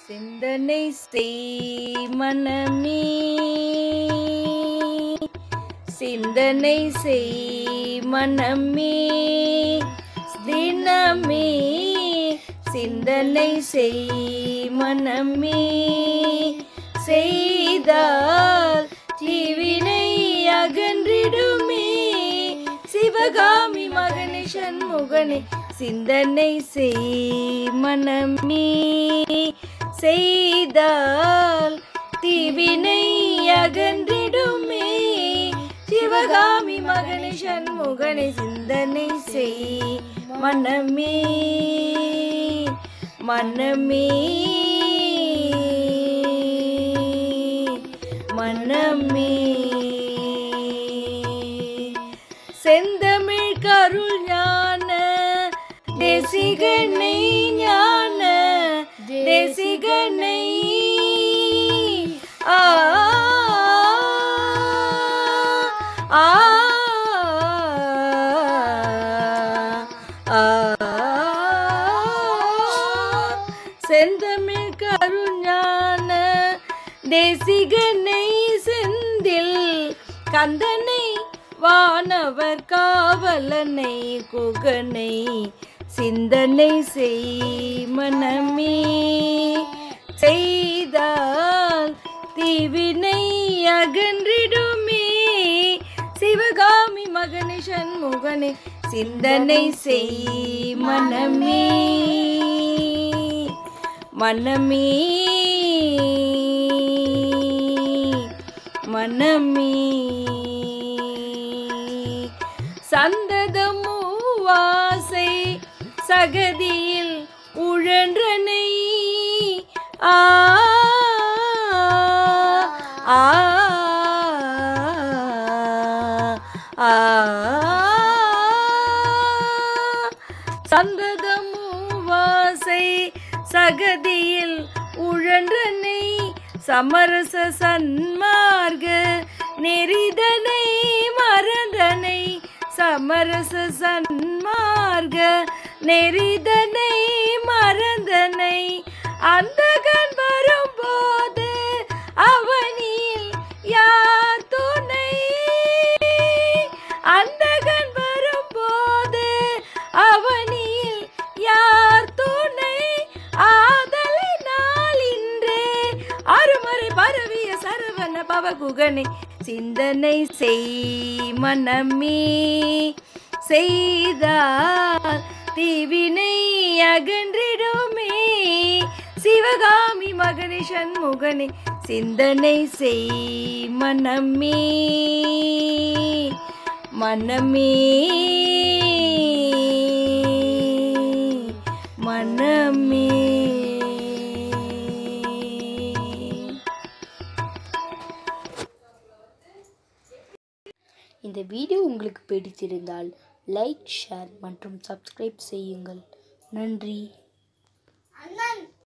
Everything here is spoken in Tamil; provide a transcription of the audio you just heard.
சிந்தனை செய் மனமே சிந்தனை செய் மனமே தினமே சிந்தனை செய் மனமே செய்தால் தீவினை அகன்றிடுமே சிவகாமி மகனே சண்முகனே சிந்தனை செய் மனமே செய்தால் தீவினை அகன்றிடுமே சிவகாமி மகனே சண்முகனே சிந்தனை செய் மனமே மனமே மனமே செந்தமிழ் கருள் ஞான தேசிகனை ஞான தேசிகனை ஆ ஆ ஆ செந்தமிழ் கருஞான தேசிகனை செந்தில் கந்தனை வானவர் காவலனை குகனை சிந்தனை செய் மனமே செய்தால் தீவினை அகன்றிடுமே சிவகாமி மகனே சண்முகனே சிந்தனை செய் மனமே மனமே மனமே சந்ததமூவாசை சகதியில் உழன்றனை ஆ ஆ ஆ சந்ததமூவாசை சகதியில் உழன்றனை சமரச சன்மார்க நெறிதனை மறந்தனை சமரச சன்மார்க நெறிதனை மறந்தனை அந்த கண் வரும்போது அவனில் யார் துணை அந்த கண் வரும்போது அவனில் யார் துணை ஆதலினால் இன்றே அருமறை பரவிய சரவண பவகுகனை சிந்தனை செய் மனமே செய்தால் தீவினை அகன்றிடுமே சிவகாமி மகனே சண்முகனே சிந்தனை செய் மனமே மனமே மனமே இந்த வீடியோ உங்களுக்கு பிடித்திருந்தால் லைக் ஷேர் மற்றும் சப்ஸ்கிரைப் செய்யுங்கள் நன்றி